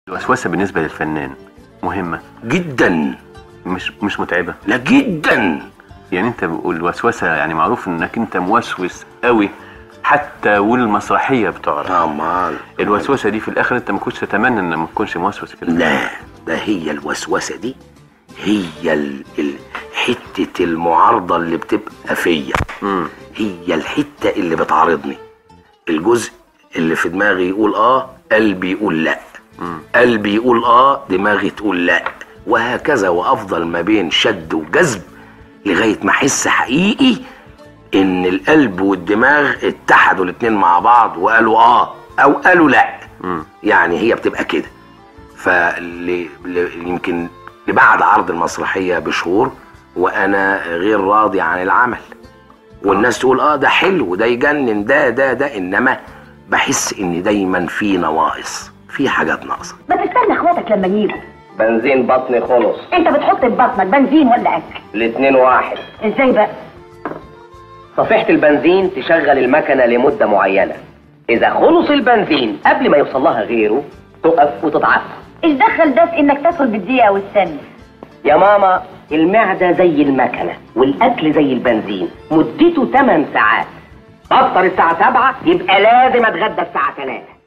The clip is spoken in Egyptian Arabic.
الوسوسه بالنسبه للفنان مهمه جدا مش مش متعبه لا جدا يعني انت الوسوسه يعني معروف انك انت موسوس قوي حتى والمسرحيه بتعرض امال الوسوسه دي في الاخر انت ما كنتش تتمنى ان ما تكونش موسوس كده لا ده هي الوسوسه دي هي ال... ال... حته المعارضه اللي بتبقى فيا مم. هي الحته اللي بتعارضني الجزء اللي في دماغي يقول اه قلبي يقول لا قلبي يقول اه دماغي تقول لا وهكذا وافضل ما بين شد وجذب لغايه ما احس حقيقي ان القلب والدماغ اتحدوا الاتنين مع بعض وقالوا اه او قالوا لا مم. يعني هي بتبقى كده فيمكن لبعد عرض المسرحيه بشهور وانا غير راضي عن العمل والناس تقول اه ده حلو ده يجنن ده ده ده انما بحس ان دايما في نواقص في حاجات ناقصه ما تستنى اخواتك لما يجوا بنزين بطني خلص انت بتحط في بطنك بنزين ولا اكل الاتنين واحد ازاي بقى صفيحة البنزين تشغل المكنة لمدة معينة إذا خلص البنزين قبل ما يوصل لها غيره تقف وتتعصب ايش دخل ده في انك تاكل بالدقيقه والثانيه يا ماما المعدة زي المكنة والأكل زي البنزين مدته 8 ساعات بفطر الساعة 7 يبقى لازم أتغدى الساعة 3